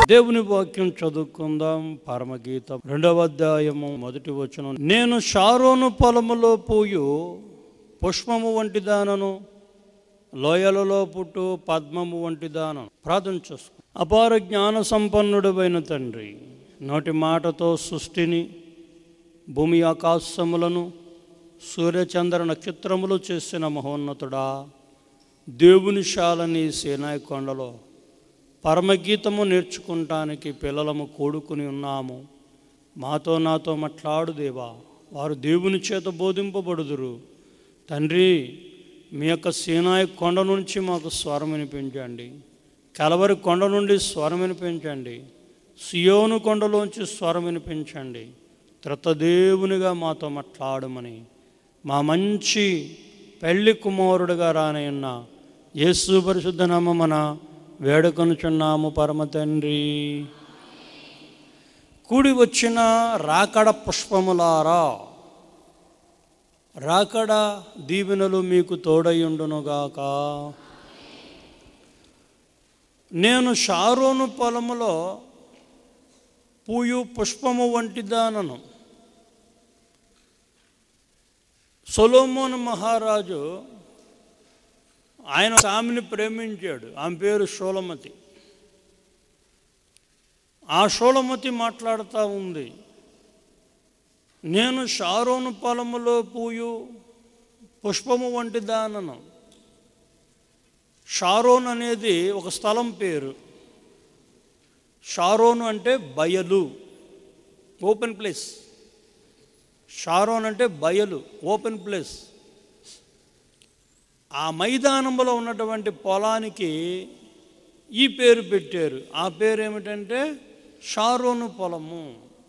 దేవుని వాక్యం చదువుకుందాం పరమగీతం రెండవ అధ్యాయము మొదటి వచనం నేను షారోను పొలములో పోయు పుష్పము వంటి దానను లోయలలో పుట్టు పద్మము వంటి దానను ప్రార్థన చేసుకో అపార జ్ఞాన సంపన్నుడమైన తండ్రి నోటి మాటతో సృష్టిని భూమి ఆకాశములను సూర్యచంద్ర నక్షత్రములు చేసిన మహోన్నతుడా దేవుని శాలని సేనాయి కొండలో పరమగీతము నేర్చుకుంటానికి పిల్లలము కూడుకుని ఉన్నాము మాతో నాతో మాట్లాడు దేవా వారు దేవుని చేత బోధింపబడుదురు తండ్రి మీ యొక్క సీనాయి కొండ నుంచి మాకు స్వరం వినిపించండి కలవరి కొండ నుండి స్వరం వినిపించండి సియోను కొండలోంచి స్వరం వినిపించండి త్రతదేవునిగా మాతో మాట్లాడమని మా మంచి పెళ్లి కుమారుడుగా రానయ్యున్న యేసు పరిశుద్ధ నామమున వేడుకొనుచున్నాము పరమ తండ్రి కూడి వచ్చిన రాకడ పుష్పములారా రాకడ దీవెనలు మీకు తోడయుండునుగాక నేను షారోను పొలములో పూయు పుష్పము వంటి దానను సొలోమోన్ మహారాజు ఆయన ఆమెను ప్రేమించాడు ఆమె పేరు షోలమతి ఆ షోలమతి మాట్లాడుతూ ఉంది నేను షారోను పొలములో పూయు పుష్పము వంటి దానను షారోన్ అనేది ఒక స్థలం పేరు షారోను అంటే బయలు ఓపెన్ ప్లేస్ షారోన్ అంటే బయలు ఓపెన్ ప్లేస్ ఆ మైదానంలో ఉన్నటువంటి పొలానికి ఈ పేరు పెట్టారు ఆ పేరు ఏమిటంటే షారోను పొలము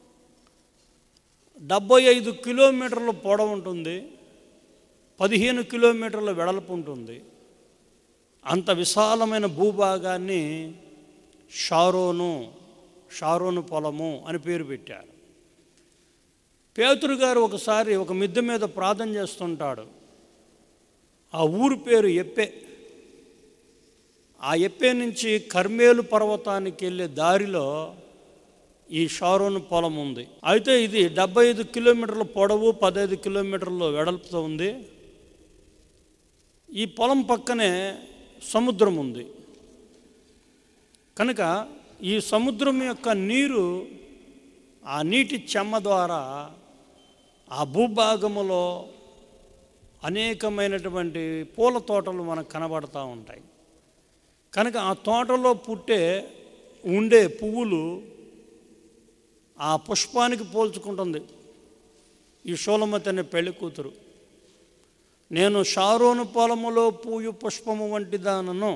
డెబ్బై ఐదు కిలోమీటర్ల పొడవు ఉంటుంది పదిహేను కిలోమీటర్ల వెడల్పు ఉంటుంది అంత విశాలమైన భూభాగాన్ని షారోను షారోను పొలము అని పేరు పెట్టారు పేతురు గారు ఒకసారి ఒక మిద్దె మీద ప్రార్థన చేస్తుంటాడు ఆ ఊరు పేరు ఎప్పే ఆ ఎప్పే నుంచి కర్మేలు పర్వతానికి వెళ్ళే దారిలో ఈ షారోను పొలం ఉంది అయితే ఇది డెబ్బై ఐదు కిలోమీటర్ల పొడవు పదహైదు కిలోమీటర్ల వెడల్పుతో ఉంది ఈ పొలం పక్కనే సముద్రం ఉంది కనుక ఈ సముద్రం యొక్క నీరు ఆ నీటి చెమ్మ ద్వారా ఆ భూభాగములో అనేకమైనటువంటి పూల తోటలు మనకు కనబడతా ఉంటాయి కనుక ఆ తోటలో పుట్టే ఉండే పువ్వులు ఆ పుష్పానికి పోల్చుకుంటుంది ఈ షోలమతి అనే పెళ్లి కూతురు నేను షారోను పొలములో పూయు పుష్పము వంటి దానను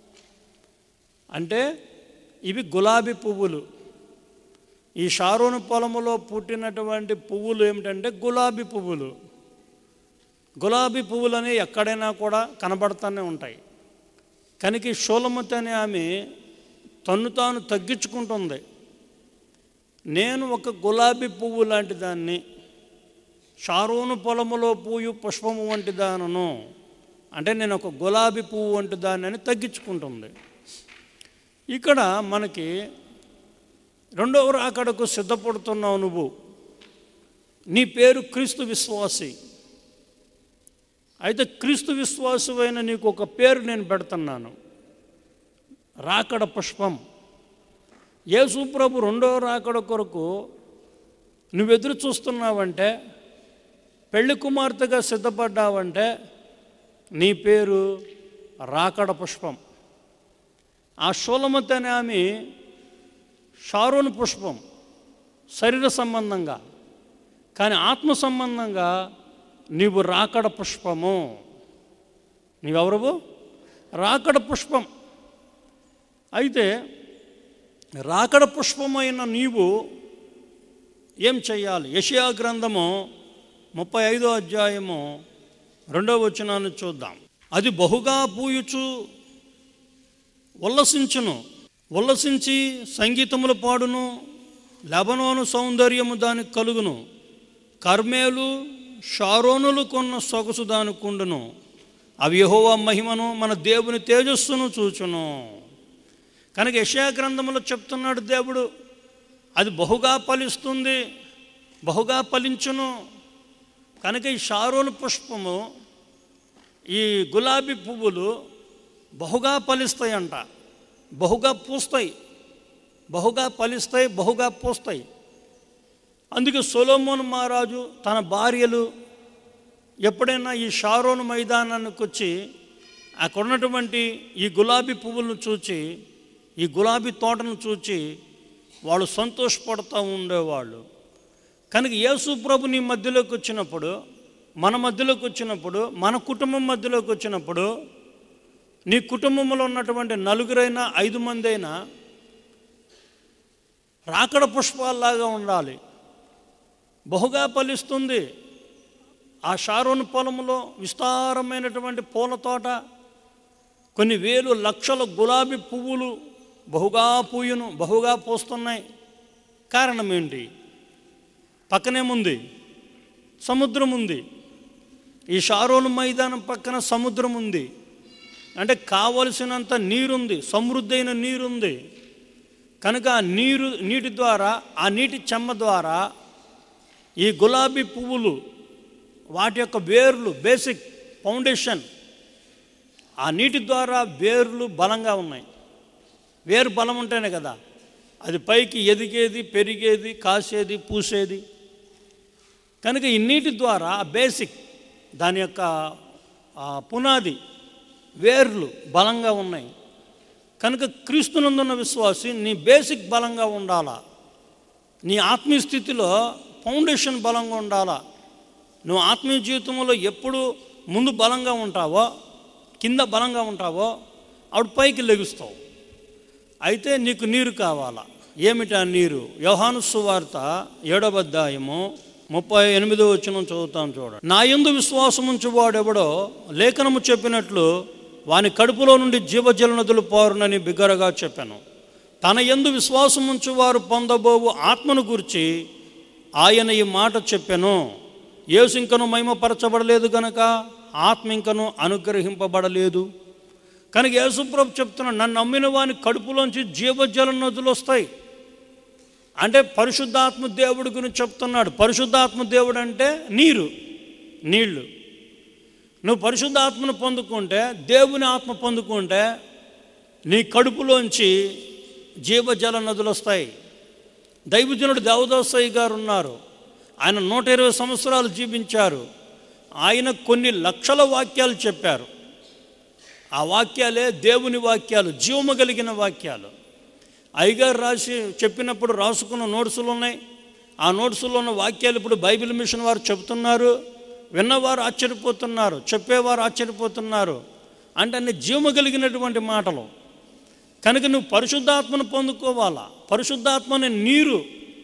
అంటే ఇవి గులాబీ పువ్వులు ఈ షారోను పొలములో పుట్టినటువంటి పువ్వులు ఏమిటంటే గులాబీ పువ్వులు గులాబీ పువ్వులని ఎక్కడైనా కూడా కనబడుతూనే ఉంటాయి కనుక ఈ షోలమతి అనే ఆమె తన్ను తాను తగ్గించుకుంటుంది నేను ఒక గులాబీ పువ్వు లాంటి దాన్ని షారోను పొలములో పూయు పుష్పము వంటి దానను అంటే నేను ఒక గులాబీ పువ్వు వంటి దాన్ని అని తగ్గించుకుంటుంది ఇక్కడ మనకి రెండవ రాకడకు సిద్ధపడుతున్నావు నువ్వు నీ పేరు క్రీస్తు విశ్వాసి అయితే క్రీస్తు విశ్వాసమైన నీకు ఒక పేరు నేను పెడుతున్నాను రాకడ పుష్పం యేసు ప్రభు రెండవ రాకడ కొరకు నువ్వు ఎదురు చూస్తున్నావంటే పెళ్లి కుమార్తెగా సిద్ధపడ్డావంటే నీ పేరు రాకడ పుష్పం ఆ షోలమతి అనే ఆమె షారోను పుష్పం శరీర సంబంధంగా కానీ ఆత్మ సంబంధంగా నీవు రాకడ పుష్పము నీవెవరవు రాకడ పుష్పం అయితే రాకడ పుష్పమైన నీవు ఏం చెయ్యాలి యషయా గ్రంథము ముప్పై ఐదో అధ్యాయము రెండవ వచనాన్ని చూద్దాం అది బహుగా పూయుచు ఉల్లసించును ఉల్లసించి సంగీతములు పాడును లెబనోను సౌందర్యము దానికి కలుగును కర్మేలు షారోనులు కొన్న సొగసు దానికుండును అవి యెహోవా మహిమను మన దేవుని తేజస్సును చూచును కనుక యెషయా గ్రంథంలో చెప్తున్నాడు దేవుడు అది బహుగా ఫలిస్తుంది బహుగా ఫలించును కనుక ఈ షారోను పుష్పము ఈ గులాబీ పువ్వులు బహుగా ఫలిస్తాయంట బహుగా పూస్తాయి బహుగా ఫలిస్తాయి బహుగా పూస్తాయి అందుకే సొలోమోన్ మహారాజు తన భార్యలు ఎప్పుడైనా ఈ షారోను మైదానానికి వచ్చి అక్కడ ఉన్నటువంటి ఈ గులాబీ పువ్వులను చూచి ఈ గులాబీ తోటను చూచి వాళ్ళు సంతోషపడుతూ ఉండేవాళ్ళు కనుక యేసు ప్రభు నీ మధ్యలోకి వచ్చినప్పుడు మన మధ్యలోకి వచ్చినప్పుడు మన కుటుంబం మధ్యలోకి వచ్చినప్పుడు నీ కుటుంబంలో ఉన్నటువంటి నలుగురైనా ఐదు మంది అయినా రాకడ పుష్పాల్లాగా ఉండాలి బహుగా ఫలిస్తుంది ఆ షారోను పొలంలో విస్తారమైనటువంటి పూల తోట కొన్ని వేలు లక్షల గులాబీ పువ్వులు బహుగా పూయును బహుగా పూస్తున్నాయి కారణం ఏంటి పక్కనేముంది సముద్రం ఉంది ఈ షారోను మైదానం పక్కన సముద్రం ఉంది అంటే కావలసినంత నీరుంది సమృద్ధి అయిన నీరుంది కనుక ఆ నీరు నీటి ద్వారా ఆ నీటి చెమ్మ ద్వారా ఈ గులాబీ పువ్వులు వాటి యొక్క వేర్లు బేసిక్ ఫౌండేషన్ ఆ నీటి ద్వారా వేర్లు బలంగా ఉన్నాయి వేరు బలం ఉంటేనే కదా అది పైకి ఎదిగేది పెరిగేది కాసేది పూసేది కనుక ఈ నీటి ద్వారా ఆ బేసిక్ దాని యొక్క ఆ పునాది వేర్లు బలంగా ఉన్నాయి కనుక క్రీస్తునందున్న విశ్వాసి నీ బేసిక్ బలంగా ఉండాలా నీ ఆత్మీయ స్థితిలో ఫౌండేషన్ బలంగా ఉండాలా నువ్వు ఆత్మీయ జీవితంలో ఎప్పుడు ముందు బలంగా ఉంటావో కింద బలంగా ఉంటావో అప్పుడు పైకి లెగుస్తావు అయితే నీకు నీరు కావాలా ఏమిటా నీరు యోహాను సువార్త ఏడవ అధ్యాయము ముప్పై ఎనిమిదో వచ్చిన చదువుతాను చూడండి నా యందు విశ్వాసం ఉంచువాడెవడో లేఖనము చెప్పినట్లు వాని కడుపులో నుండి జీవజల నదులు పారునని బిగ్గరగా చెప్పాను తన యందు విశ్వాసం ఉంచువారు పొందబోవు ఆత్మను గురించి ఆయన ఈ మాట చెప్పాను యేసు ఇంకను మహిమపరచబడలేదు గనక ఆత్మ ఇంకను అనుగ్రహింపబడలేదు కనుక యేసుప్రభు చెప్తున్నాడు నన్ను నమ్మిన వాని కడుపులోంచి జీవజల నదులు వస్తాయి అంటే పరిశుద్ధాత్మ దేవుడి గురించి చెప్తున్నాడు పరిశుద్ధాత్మ దేవుడు అంటే నీరు నీళ్లు నువ్వు పరిశుద్ధాత్మను పొందుకుంటే దేవుని ఆత్మ పొందుకుంటే నీ కడుపులోంచి జీవజల నదులు వస్తాయి దైవజనుడు దేవదాసయ్య గారు ఉన్నారు ఆయన నూట ఇరవై సంవత్సరాలు జీవించారు ఆయన కొన్ని లక్షల వాక్యాలు చెప్పారు ఆ వాక్యాలే దేవుని వాక్యాలు జీవము కలిగిన వాక్యాలు అయ్యగారు రాసి చెప్పినప్పుడు రాసుకున్న నోట్సులు ఉన్నాయి ఆ నోట్సులో ఉన్న వాక్యాలు ఇప్పుడు బైబిల్ మిషన్ వారు చెబుతున్నారు విన్నవారు ఆశ్చర్యపోతున్నారు చెప్పేవారు ఆశ్చర్యపోతున్నారు అంటే అన్ని జీవము కలిగినటువంటి మాటలు కనుక నువ్వు పరిశుద్ధాత్మను పొందుకోవాలా పరిశుద్ధాత్మ అనే నీరు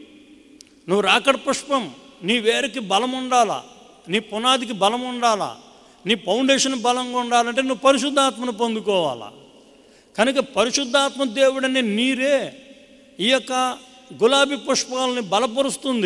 నువ్వు రాకడ పుష్పం నీ వేరుకి బలం ఉండాలా నీ పునాదికి బలం ఉండాలా నీ ఫౌండేషన్ బలంగా ఉండాలంటే నువ్వు పరిశుద్ధాత్మను పొందుకోవాలా కనుక పరిశుద్ధాత్మ దేవుడనే నీరే ఈ యొక్క గులాబీ పుష్పాలని బలపరుస్తుంది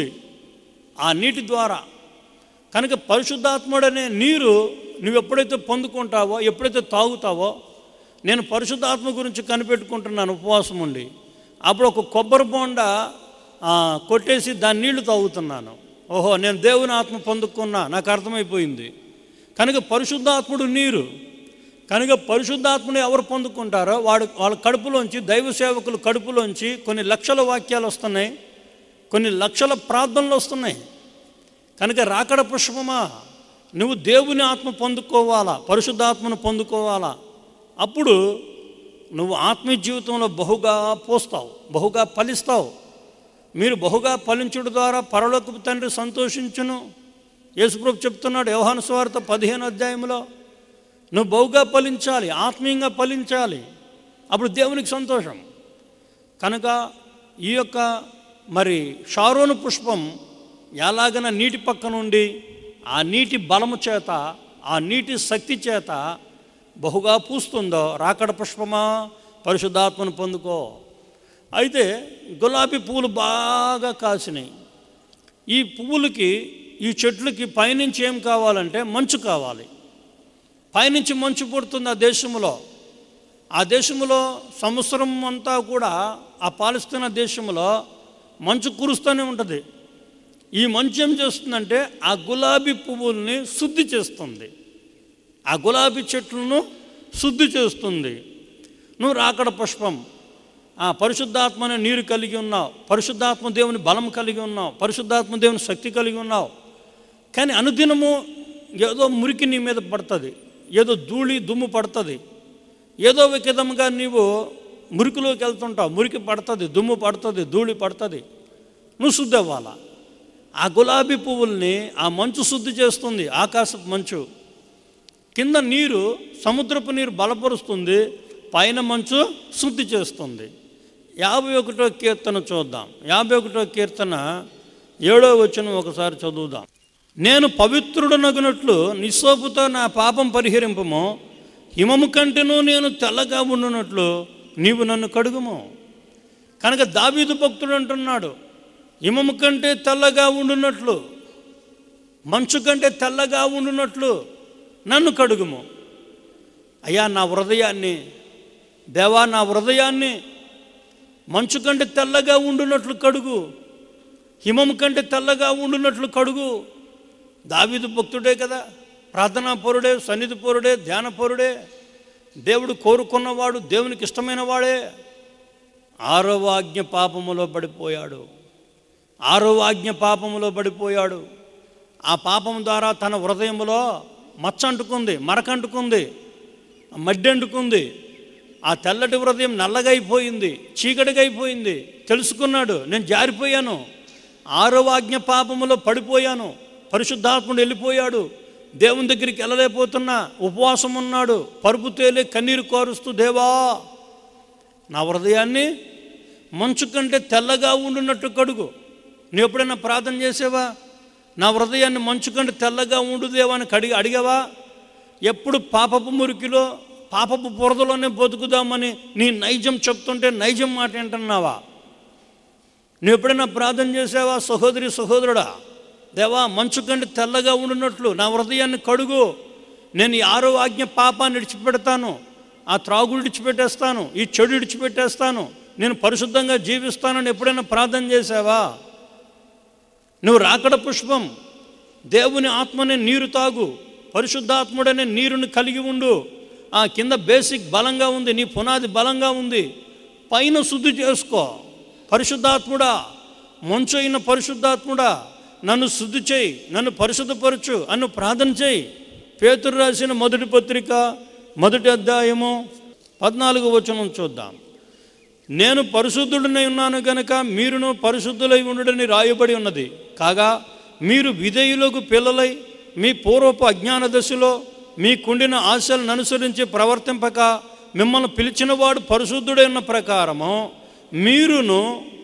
ఆ నీటి ద్వారా కనుక పరిశుద్ధాత్ముడనే నీరు నువ్వు ఎప్పుడైతే పొందుకుంటావో ఎప్పుడైతే తాగుతావో నేను పరిశుద్ధాత్మ గురించి కనిపెట్టుకుంటున్నాను ఉపవాసం ఉండి అప్పుడు ఒక కొబ్బరి బొండ ఆ, కొట్టేసి దాని నీళ్లు తాగుతున్నాను ఓహో నేను దేవుని ఆత్మ పొందుకున్నా నాకు అర్థమైపోయింది కనుక పరిశుద్ధాత్ముడు నీరు కనుక పరిశుద్ధాత్మను ఎవరు పొందుకుంటారో వాడు వాళ్ళ కడుపులోంచి దైవ సేవకులు కడుపులోంచి కొన్ని లక్షల వాక్యాలు వస్తున్నాయి కొన్ని లక్షల ప్రార్థనలు వస్తున్నాయి కనుక రాకడ పుష్పమా నువ్వు దేవుని ఆత్మ పొందుకోవాలా పరిశుద్ధాత్మను పొందుకోవాలా అప్పుడు నువ్వు ఆత్మీయ జీవితంలో బహుగా పోస్తావు బహుగా ఫలిస్తావు మీరు బహుగా ఫలించుడు ద్వారా పరలోకపు తండ్రి సంతోషించును యేసుప్రభు చెప్తున్నాడు వ్యవహాన స్వార్థ పదిహేను అధ్యాయంలో నువ్వు బహుగా ఫలించాలి ఆత్మీయంగా ఫలించాలి అప్పుడు దేవునికి సంతోషం కనుక ఈ యొక్క మరి షారోను పుష్పం ఎలాగన నీటి పక్క నుండి ఆ నీటి బలము చేత ఆ నీటి శక్తి చేత బహుగా పూస్తుందో రాకడ పుష్పమా పరిశుద్ధాత్మను పొందుకో అయితే గులాబీ పువ్వులు బాగా కాసినాయి ఈ పువ్వులకి ఈ చెట్లకి పైనుంచి ఏం కావాలంటే మంచు కావాలి పైనుంచి మంచు పుడుతుంది ఆ దేశంలో ఆ దేశంలో సంవత్సరం అంతా కూడా ఆ పాలిస్తున్న దేశంలో మంచు కురుస్తూనే ఉంటుంది ఈ మంచు ఏం చేస్తుందంటే ఆ గులాబీ పువ్వుల్ని శుద్ధి చేస్తుంది ఆ గులాబీ చెట్లను శుద్ధి చేస్తుంది నువ్వు రాకడ పుష్పం ఆ పరిశుద్ధాత్మ అనే నీరు కలిగి ఉన్నావు పరిశుద్ధాత్మ దేవుని బలం కలిగి ఉన్నావు పరిశుద్ధాత్మ దేవుని శక్తి కలిగి ఉన్నావు కానీ అనుదినము ఏదో మురికి నీ మీద పడుతుంది ఏదో ధూళి దుమ్ము పడుతుంది ఏదో ఒక విధంగా నీవు మురికిలోకి వెళ్తుంటావు మురికి పడుతుంది దుమ్ము పడుతుంది ధూళి పడుతుంది నువ్వు శుద్ధి అవ్వాలా ఆ గులాబీ పువ్వుల్ని ఆ మంచు శుద్ధి చేస్తుంది ఆకాశపు మంచు కింద నీరు సముద్రపు నీరు బలపరుస్తుంది పైన మంచు శుద్ధి చేస్తుంది యాభై ఒకటో కీర్తన చూద్దాం యాభై ఒకటో కీర్తన ఏడో వచనం ఒకసారి చదువుదాం నేను పవిత్రుడనగునట్లు నిస్సోపుతో నా పాపం పరిహరింపము హిమము కంటేనూ నేను తెల్లగా ఉండునట్లు నీవు నన్ను కడుగుము కనుక దావీదు భక్తుడు అంటున్నాడు హిమము కంటే తెల్లగా ఉండునట్లు మంచు కంటే తెల్లగా ఉండునట్లు నన్ను కడుగుము అయ్యా నా హృదయాన్ని దేవా నా హృదయాన్ని మంచు కంటే తెల్లగా ఉండునట్లు కడుగు హిమము కంటే తెల్లగా ఉండునట్లు కడుగు దావీదు భక్తుడే కదా ప్రార్థనా పరుడే సన్నిధి పరుడే ధ్యాన పరుడే దేవుడు కోరుకున్నవాడు దేవునికి ఇష్టమైన వాడే ఆరవ ఆజ్ఞ పాపములో పడిపోయాడు ఆరవ ఆజ్ఞ పాపములో పడిపోయాడు ఆ పాపం ద్వారా తన హృదయంలో మచ్చ అంటుకుంది మరక అంటుకుంది మడ్డి అంటుకుంది ఆ తెల్లటి హృదయం నల్లగా అయిపోయింది చీకటిగా అయిపోయింది తెలుసుకున్నాడు నేను జారిపోయాను ఆరవ ఆజ్ఞ పాపములో పడిపోయాను పరిశుద్ధాత్ముడు వెళ్ళిపోయాడు దేవుని దగ్గరికి వెళ్ళలేకపోతున్నా ఉపవాసం ఉన్నాడు పరుపు తేలి కన్నీరు కోరుస్తూ దేవా నా హృదయాన్ని మంచు కంటే తెల్లగా ఉండున్నట్టు కడుగు నువ్వు ఎప్పుడైనా ప్రార్థన చేసావా నా హృదయాన్ని మంచు కంటే తెల్లగా ఉండు దేవా అని కడిగి అడిగావా ఎప్పుడు పాపపు మురికిలో పాపపు బురదలోనే బతుకుదామని నీ నైజం చెప్తుంటే నైజం మాట ఏంటన్నావా నువ్వు ఎప్పుడైనా ప్రార్థన చేసావా సహోదరి సహోదరుడా దేవా మంచు కంటే తెల్లగా ఉండున్నట్లు నా హృదయాన్ని కడుగు నేను ఈ ఆరో ఆజ్ఞ పాపాన్ని విడిచిపెడతాను ఆ త్రాగుడు విడిచిపెట్టేస్తాను ఈ చెడు విడిచిపెట్టేస్తాను నేను పరిశుద్ధంగా జీవిస్తానని ఎప్పుడైనా ప్రార్థన చేసావా నువ్వు రాకడ పుష్పం దేవుని ఆత్మనే నీరు తాగు పరిశుద్ధాత్ముడనే నీరుని కలిగి ఉండు ఆ కింద బేసిక్ బలంగా ఉంది నీ పునాది బలంగా ఉంది పైన శుద్ధి చేసుకో పరిశుద్ధాత్ముడా మంచు అయిన పరిశుద్ధాత్ముడా నన్ను శుద్ధి చేయి నన్ను పరిశుద్ధపరచు అన్ను ప్రార్థన చేయి పేతురు రాసిన మొదటి పత్రిక మొదటి అధ్యాయము పద్నాలుగు వచనం చూద్దాం నేను పరిశుద్ధుడినై ఉన్నాను గనక మీరును పరిశుద్ధులై ఉండుడని రాయబడి ఉన్నది కాగా మీరు విధేయులకు పిల్లలై మీ పూర్వపు అజ్ఞాన దశలో మీకుండిన ఆశలను అనుసరించి ప్రవర్తింపక మిమ్మల్ని పిలిచినవాడు పరిశుద్ధుడై ఉన్న ప్రకారము మీరును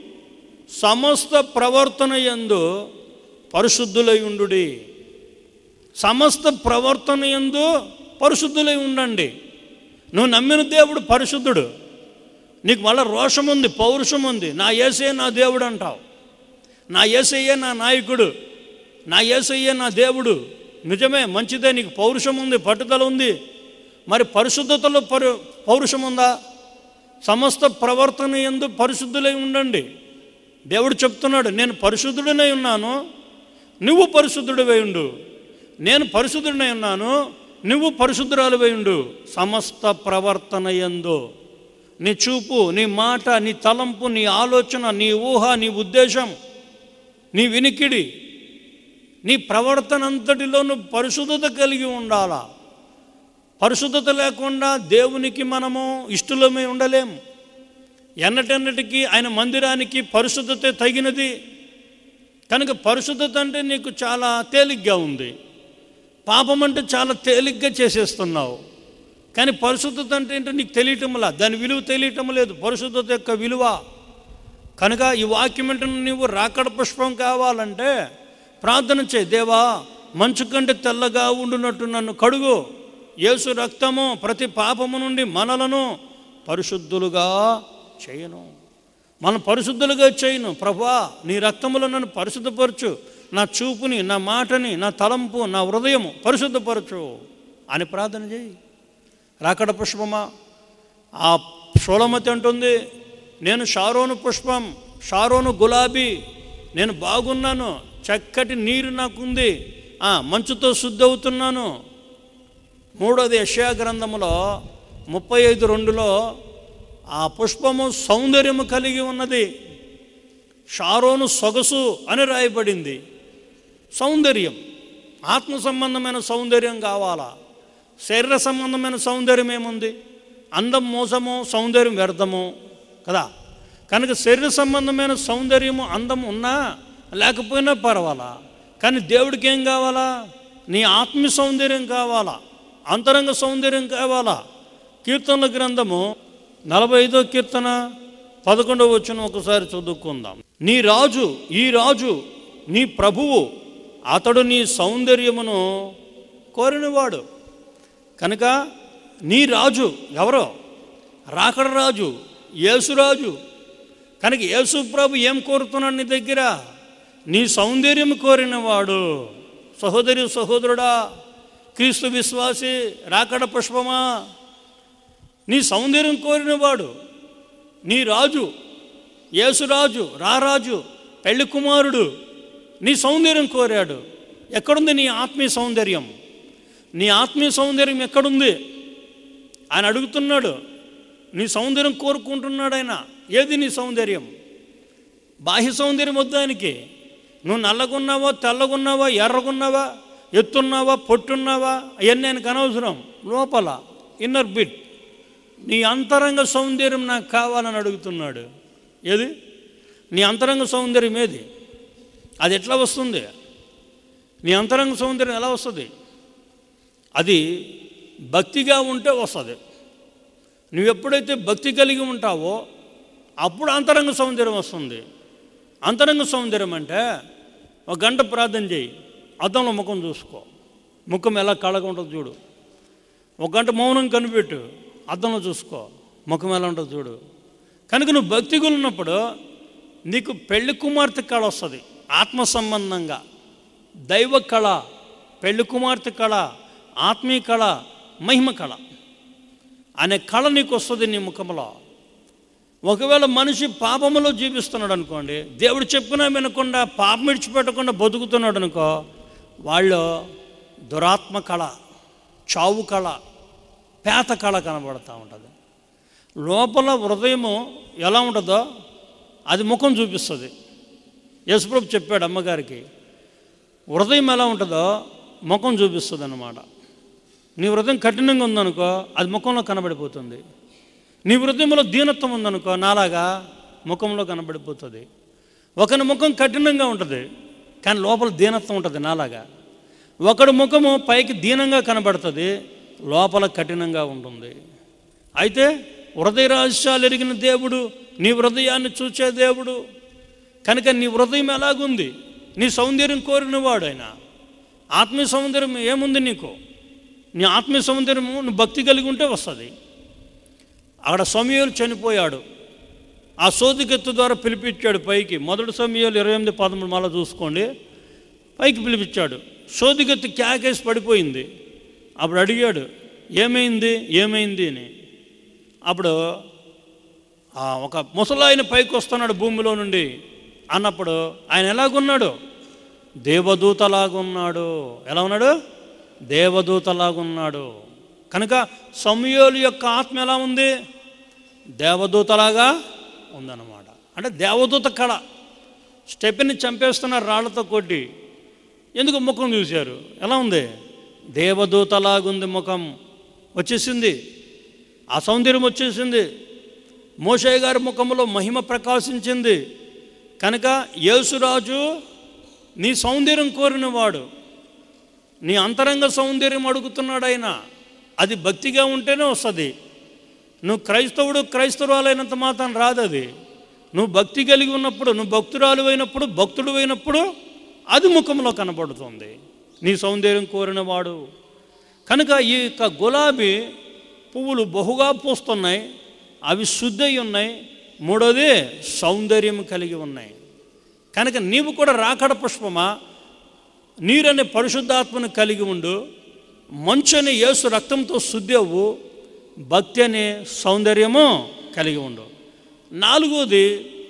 సమస్త ప్రవర్తన యందు పరిశుద్ధులై ఉండుడి సమస్త ప్రవర్తన యందు పరిశుద్ధులై ఉండండి నువ్వు నమ్మిన దేవుడు పరిశుద్ధుడు నీకు మళ్ళీ రోషం ఉంది పౌరుషం ఉంది నా ఏసే నా దేవుడు అంటావు నా ఏసయ్యే నా నాయకుడు నా ఏసయ్యే నా దేవుడు నిజమే మంచిదే నీకు పౌరుషం ఉంది పట్టుదల ఉంది మరి పరిశుద్ధతలో పరు పౌరుషం ఉందా సమస్త ప్రవర్తన ఎందు పరిశుద్ధులై ఉండండి దేవుడు చెప్తున్నాడు నేను పరిశుద్ధుడినై ఉన్నాను నువ్వు పరిశుద్ధుడివై ఉండు నేను పరిశుద్ధుడినై ఉన్నాను నువ్వు పరిశుద్ధురాలువై ఉండు సమస్త ప్రవర్తన ఎందు నీ చూపు నీ మాట నీ తలంపు నీ ఆలోచన నీ ఊహ నీ ఉద్దేశం నీ వినికిడి నీ ప్రవర్తన అంతటిలో నువ్వు పరిశుద్ధత కలిగి ఉండాలా పరిశుద్ధత లేకుండా దేవునికి మనము ఇష్టలమై ఉండలేం ఎన్నటెన్నటికీ ఆయన మందిరానికి పరిశుద్ధతే తగినది కనుక పరిశుద్ధత అంటే నీకు చాలా తేలిగ్గా ఉంది పాపం అంటే చాలా తేలిగ్గా చేసేస్తున్నావు కానీ పరిశుద్ధత అంటే ఏంటో నీకు తెలియటంలా దాని విలువ తెలియటం లేదు పరిశుద్ధత యొక్క విలువ కనుక ఈ వాక్యం వెంటనే నువ్వు రాకడ పుష్పం కావాలంటే ప్రార్థన చేయి దేవా మంచు కంటే తెల్లగా ఉండునట్టు నన్ను కడుగు యేసు రక్తము ప్రతి పాపము నుండి మనలను పరిశుద్ధులుగా చేయను మనం పరిశుద్ధులుగా చేయను ప్రభా నీ రక్తములో నన్ను పరిశుద్ధపరచు నా చూపుని నా మాటని నా తలంపు నా హృదయము పరిశుద్ధపరచు అని ప్రార్థన చేయి రాకడ పుష్పమా ఆ షోలమతి అంటుంది నేను షారోను పుష్పం షారోను గులాబీ నేను బాగున్నాను చక్కటి నీరు నాకుంది ఆ, మంచుతో శుద్ధి అవుతున్నాను మూడోది యెషయా గ్రంథములో ముప్పై ఐదు రెండులో ఆ పుష్పము సౌందర్యము కలిగి ఉన్నది షారోను సొగసు అని రాయబడింది సౌందర్యం ఆత్మ సంబంధమైన సౌందర్యం కావాలా శరీర సంబంధమైన సౌందర్యం ఏముంది అందం మోసము సౌందర్యం వ్యర్థము కదా కనుక శరీర సంబంధమైన సౌందర్యము అందం ఉన్నా లేకపోయినా పర్వాలా కానీ దేవుడికి ఏం కావాలా నీ ఆత్మ సౌందర్యం కావాలా అంతరంగ సౌందర్యం కావాలా కీర్తనల గ్రంథము నలభై ఐదో కీర్తన పదకొండవ వచ్చిన ఒకసారి చదువుకుందాం నీ రాజు ఈ రాజు నీ ప్రభువు అతడు నీ సౌందర్యమును కోరినవాడు కనుక నీ రాజు ఎవరో రాకడ రాజు యేసురాజు కనుక యేసు ప్రభు ఏం కోరుతున్నాడు నీ దగ్గర నీ సౌందర్యం కోరినవాడు సహోదరి సహోదరుడా క్రీస్తు విశ్వాసి రాకడ పుష్పమా నీ సౌందర్యం కోరినవాడు నీ రాజు యేసురాజు రారాజు పెళ్లి కుమారుడు నీ సౌందర్యం కోరాడు ఎక్కడుంది నీ ఆత్మీయ సౌందర్యం నీ ఆత్మీయ సౌందర్యం ఎక్కడుంది ఆయన అడుగుతున్నాడు నీ సౌందర్యం కోరుకుంటున్నాడు ఆయన ఏది నీ సౌందర్యం బాహ్య సౌందర్యం వద్దు ఆయనకి నువ్వు నల్లగున్నావా తెల్లగున్నావా ఎర్రగున్నావా ఎత్తున్నావా పొట్టున్నావా అవన్నీ ఆయనకు అనవసరం లోపల ఇన్నర్ బిట్ నీ అంతరంగ సౌందర్యం నాకు కావాలని అడుగుతున్నాడు ఏది నీ అంతరంగ సౌందర్యం ఏది అది ఎట్లా వస్తుంది నీ అంతరంగ సౌందర్యం ఎలా వస్తుంది అది భక్తిగా ఉంటే వస్తుంది నువ్వు ఎప్పుడైతే భక్తి కలిగి ఉంటావో అప్పుడు అంతరంగ సౌందర్యం వస్తుంది అంతరంగ సౌందర్యం అంటే ఒక గంట ప్రార్థన చేయి అద్దంలో ముఖం చూసుకో ముఖం ఎలా కళగా ఉంటుందో చూడు ఒక గంట మౌనం కనిపెట్టు అద్దంలో చూసుకో ముఖం ఎలా ఉంటుందో చూడు కనుక నువ్వు భక్తి ఉన్నప్పుడు నీకు పెళ్లి కుమార్తె కళ వస్తుంది ఆత్మ సంబంధంగా దైవ కళ పెళ్లి కుమార్తె కళ ఆత్మీయ కళ మహిమ కళ అనే కళ నీకు వస్తుంది నీ ముఖంలో ఒకవేళ మనిషి పాపములో జీవిస్తున్నాడు అనుకోండి దేవుడు చెప్పినా వినకుండా పాపం విడిచిపెట్టకుండా బతుకుతున్నాడు అనుకో వాళ్ళు దురాత్మ కళ చావు కళ పేత కళ కనబడుతూ ఉంటుంది లోపల హృదయము ఎలా ఉంటుందో అది ముఖం చూపిస్తుంది యశుప్రభు చెప్పాడు అమ్మగారికి హృదయం ఎలా ఉంటుందో ముఖం చూపిస్తుంది అన్నమాట నీ హృదయం కఠినంగా ఉందనుకో అది ముఖంలో కనబడిపోతుంది నీ హృదయంలో దీనత్వం ఉందనుకో నాలాగా ముఖంలో కనబడిపోతుంది ఒకని ముఖం కఠినంగా ఉంటుంది కానీ లోపల దీనత్వం ఉంటుంది నాలాగా ఒకడి ముఖము పైకి దీనంగా కనబడుతుంది లోపల కఠినంగా ఉంటుంది అయితే హృదయ రహస్యాలు ఎరిగిన దేవుడు నీ హృదయాన్ని చూసే దేవుడు కనుక నీ హృదయం ఎలాగుంది నీ సౌందర్యం కోరినవాడు ఆయన ఆత్మీయ సౌందర్యం ఏముంది నీకు నీ ఆత్మీయ సౌందర్యము నువ్వు భక్తి కలిగి ఉంటే వస్తుంది అక్కడ సమయాలు చనిపోయాడు ఆ సోదికెత్తు ద్వారా పిలిపించాడు పైకి మొదటి సమయాలు ఇరవై ఎనిమిది పదమూడు మళ్ళీ చూసుకోండి పైకి పిలిపించాడు సోదిగెత్తు క్యాకేసి పడిపోయింది అప్పుడు అడిగాడు ఏమైంది ఏమైంది అని అప్పుడు ఆ ఒక ముసలాయన పైకి వస్తున్నాడు భూమిలో నుండి అన్నప్పుడు ఆయన ఎలాగున్నాడు దేవదూతలాగున్నాడు ఎలా ఉన్నాడు దేవదూతలాగున్నాడు కనుక సమయోలు యొక్క ఆత్మ ఎలా ఉంది దేవదూతలాగా ఉందన్నమాట అంటే దేవదూత కళ స్టెప్ని చంపేస్తున్నారు రాళ్లతో కొట్టి ఎందుకు ముఖం చూశారు ఎలా ఉంది దేవదూతలాగుంది ముఖం వచ్చేసింది ఆ సౌందర్యం వచ్చేసింది మోషయ్య గారి ముఖంలో మహిమ ప్రకాశించింది కనుక యేసురాజు నీ సౌందర్యం కోరినవాడు నీ అంతరంగ సౌందర్యం అడుగుతున్నాడు ఆయన అది భక్తిగా ఉంటేనే వస్తుంది నువ్వు క్రైస్తవుడు క్రైస్తవురాలైనంత మాత్రం రాదు అది నువ్వు భక్తి కలిగి ఉన్నప్పుడు నువ్వు భక్తురాలు అయినప్పుడు భక్తుడు అయినప్పుడు అది ముఖంలో కనబడుతుంది నీ సౌందర్యం కోరినవాడు కనుక ఈ యొక్క గులాబీ పువ్వులు బహుగా పూస్తున్నాయి అవి శుద్ధి అయి ఉన్నాయి మూడోది సౌందర్యం కలిగి ఉన్నాయి కనుక నీవు కూడా రాకడ పుష్పమా నీరనే పరిశుద్ధాత్మను కలిగి ఉండు మంచు అనే యేసు రక్తంతో శుద్ధి అవ్వు భక్తి అనే సౌందర్యము కలిగి ఉండు నాలుగోది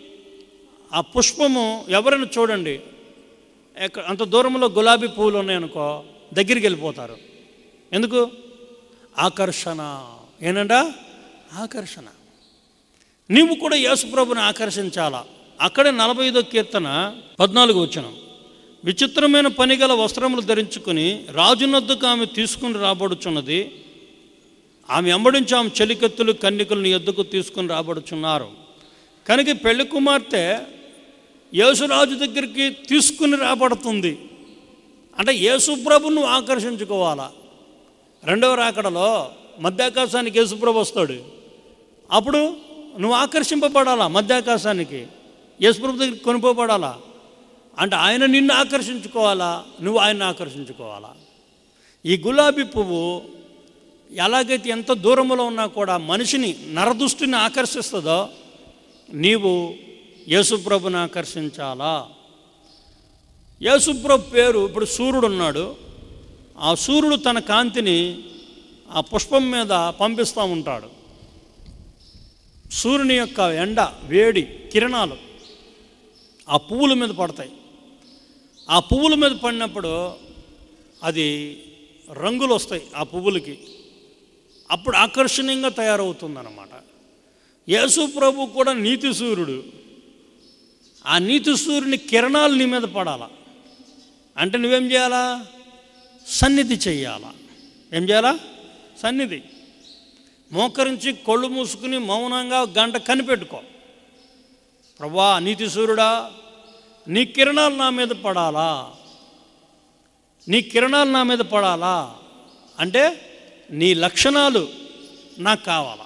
ఆ పుష్పము ఎవరైనా చూడండి ఎక్క- అంత దూరంలో గులాబీ పువ్వులు ఉన్నాయనుకో దగ్గరికి వెళ్ళిపోతారు ఎందుకు ఆకర్షణ ఏంటంట ఆకర్షణ నీవు కూడా యేసుప్రభుని ఆకర్షించాలా అక్కడే నలభై ఐదో కీర్తన పద్నాలుగు వచ్చిన విచిత్రమైన పని గల వస్త్రములు ధరించుకుని రాజునద్దుకు ఆమె తీసుకుని రాబడుచున్నది ఆమె ఎంబడించి ఆమె చెలికత్తులు కన్నికలు నీ ఎద్దుకు తీసుకుని రాబడుచున్నారు కనుక ఈ పెళ్లి కుమార్తె యేసురాజు దగ్గరికి తీసుకుని రాబడుతుంది అంటే యేసుప్రభును ఆకర్షించుకోవాలా రెండవ రాకడలో మధ్యాకాశానికి యేసుప్రభు వస్తాడు అప్పుడు నువ్వు ఆకర్షింపబడాలా మధ్యాకాశానికి యేసుప్రభు దగ్గరికి కొనిపోబడాలా అంటే ఆయన నిన్ను ఆకర్షించుకోవాలా నువ్వు ఆయన్ని ఆకర్షించుకోవాలా ఈ గులాబీ పువ్వు ఎలాగైతే ఎంత దూరంలో ఉన్నా కూడా మనిషిని నరదృష్టిని ఆకర్షిస్తుందో నీవు యేసుప్రభుని ఆకర్షించాలా యేసుప్రభు పేరు ఇప్పుడు సూర్యుడు ఉన్నాడు ఆ సూర్యుడు తన కాంతిని ఆ పుష్పం మీద పంపిస్తూ ఉంటాడు సూర్యుని యొక్క ఎండ వేడి కిరణాలు ఆ పువ్వుల మీద పడతాయి ఆ పువ్వుల మీద పడినప్పుడు అది రంగులు వస్తాయి ఆ పువ్వులకి అప్పుడు ఆకర్షణీయంగా తయారవుతుందన్నమాట యేసు ప్రభు కూడా నీతి సూర్యుడు ఆ నీతి సూర్యుని కిరణాలు నీ మీద పడాలా అంటే నువ్వేం చేయాలా సన్నిధి చెయ్యాలా ఏం చేయాలా సన్నిధి మోకరించి కళ్ళు మూసుకుని మౌనంగా ఒక గంట కనిపెట్టుకో ప్రభా నీతి సూర్యుడా నీ కిరణాలు నా మీద పడాలా నీ కిరణాలు నా మీద పడాలా అంటే నీ లక్షణాలు నాకు కావాలా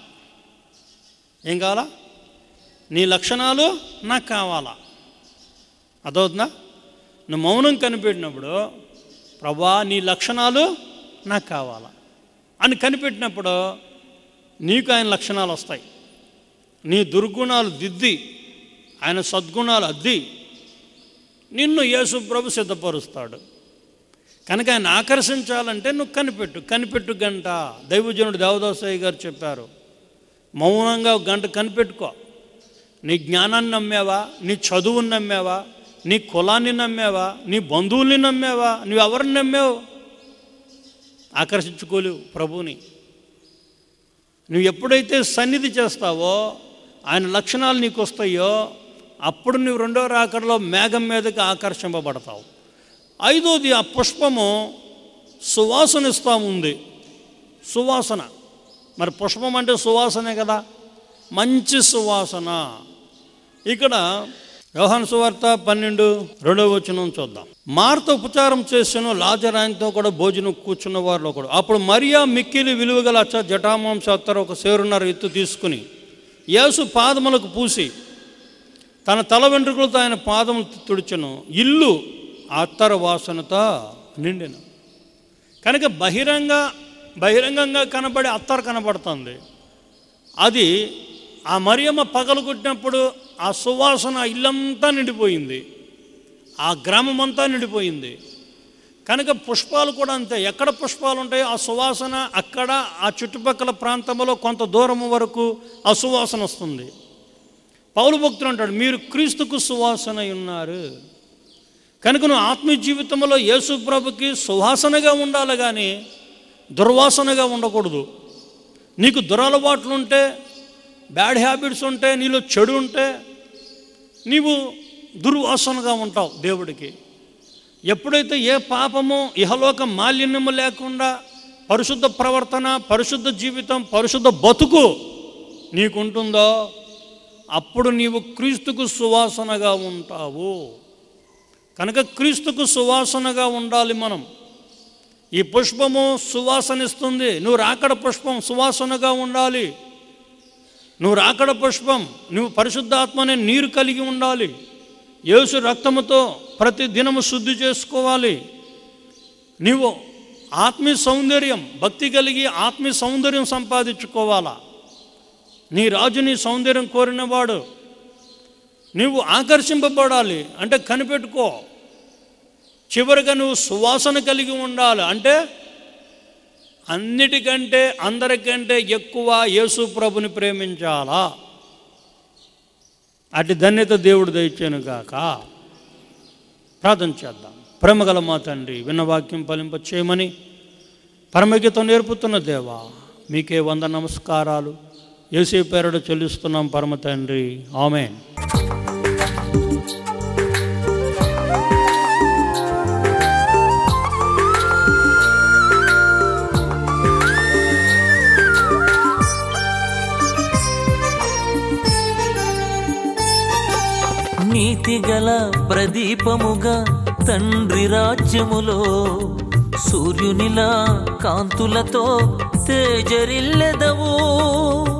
ఏం కావాలా నీ లక్షణాలు నాకు కావాలా అదవుతుందా నువ్వు మౌనం కనిపెట్టినప్పుడు ప్రభా నీ లక్షణాలు నాకు కావాలా అని కనిపెట్టినప్పుడు నీకు ఆయన లక్షణాలు వస్తాయి నీ దుర్గుణాలు దిద్ది ఆయన సద్గుణాలు అద్ది నిన్ను యేసు ప్రభు సిద్ధపరుస్తాడు కనుక ఆయన ఆకర్షించాలంటే నువ్వు కనిపెట్టు కనిపెట్టు గంట దైవజనుడు దేవదాసయ్య గారు చెప్పారు మౌనంగా ఒక గంట కనిపెట్టుకో నీ జ్ఞానాన్ని నమ్మావా నీ చదువుని నమ్మావా నీ కులాన్ని నమ్మావా నీ బంధువుల్ని నమ్మావా నువ్వు ఎవరిని నమ్మావు ఆకర్షించుకోలేవు ప్రభువుని నువ్వు ఎప్పుడైతే సన్నిధి చేస్తావో ఆయన లక్షణాలు నీకు వస్తాయో అప్పుడు నువ్వు రెండో రాకడలో మేఘం మీదకి ఆకర్షింపబడతావు ఐదోది ఆ పుష్పము సువాసన ఇస్తూ ఉంది సువాసన మరి పుష్పం అంటే సువాసనే కదా మంచి సువాసన ఇక్కడ యోహాన్ సువార్త పన్నెండు రెండవ వచనం చూద్దాం మార్త ఉపచారం చేసిన లాజరాయంతో కూడా భోజనం కూర్చున్న వారిలో కూడా అప్పుడు మరియా మిక్కిలి విలువగల అచ్చ జటామాంస అత్తర ఒక సేరున్నర ఎత్తు తీసుకుని యేసు పాదములకు పూసి తన తల వెంట్రుకలతో ఆయన పాదములు తుడిచెను ఇల్లు ఆ అత్తర వాసనతో నిండిన కనుక బహిరంగ బహిరంగంగా కనబడే అత్తరు కనబడుతుంది అది ఆ మరియమ్మ పగలు కొట్టినప్పుడు ఆ సువాసన ఇల్లంతా నిండిపోయింది ఆ గ్రామం అంతా నిండిపోయింది కనుక పుష్పాలు కూడా అంతే ఎక్కడ పుష్పాలు ఉంటాయో ఆ సువాసన అక్కడ ఆ చుట్టుపక్కల ప్రాంతంలో కొంత దూరం వరకు ఆ సువాసన వస్తుంది పౌలు భక్తులు అంటాడు మీరు క్రీస్తుకు సువాసన ఉన్నారు కనుక నువ్వు ఆత్మీయ జీవితంలో యేసు ప్రభుకి సువాసనగా ఉండాలి కానీ దుర్వాసనగా ఉండకూడదు నీకు దురలవాట్లు ఉంటే బ్యాడ్ హ్యాబిట్స్ ఉంటే నీలో చెడు ఉంటే నీవు దుర్వాసనగా ఉంటావు దేవుడికి ఎప్పుడైతే ఏ పాపము ఇహలోక మాలిన్యము లేకుండా పరిశుద్ధ ప్రవర్తన పరిశుద్ధ జీవితం పరిశుద్ధ బతుకు నీకుంటుందో అప్పుడు నీవు క్రీస్తుకు సువాసనగా ఉంటావు కనుక క్రీస్తుకు సువాసనగా ఉండాలి మనం ఈ పుష్పము సువాసనిస్తుంది నువ్వు రాకడ పుష్పం సువాసనగా ఉండాలి నువ్వు రాకడ పుష్పం నువ్వు పరిశుద్ధాత్మనే నీరు కలిగి ఉండాలి యేసు రక్తముతో ప్రతి దినము శుద్ధి చేసుకోవాలి నీవు ఆత్మీయ సౌందర్యం భక్తి కలిగి ఆత్మీయ సౌందర్యం సంపాదించుకోవాలా నీ రాజు నీ సౌందర్యం కోరినవాడు నువ్వు ఆకర్షింపబడాలి అంటే కనిపెట్టుకో చివరిగా నువ్వు సువాసన కలిగి ఉండాలి అంటే అన్నిటికంటే అందరికంటే ఎక్కువ యేసు ప్రభుని ప్రేమించాలా అటు ధన్యత దేవుడు దయచేను గాక ప్రార్థన చేద్దాం ప్రేమగల మా తండ్రి విన్న వాక్యం ఫలింప చేయమని పరమగీతం నేర్పుతున్న దేవా మీకే వంద నమస్కారాలు ఏసీ పేరడు చెల్లిస్తున్నాం పరమ తండ్రి ఆమెన్ నీతిగల ప్రదీపముగా తండ్రి రాజ్యములో సూర్యునిలా కాంతులతో తేజరిల్లెదవు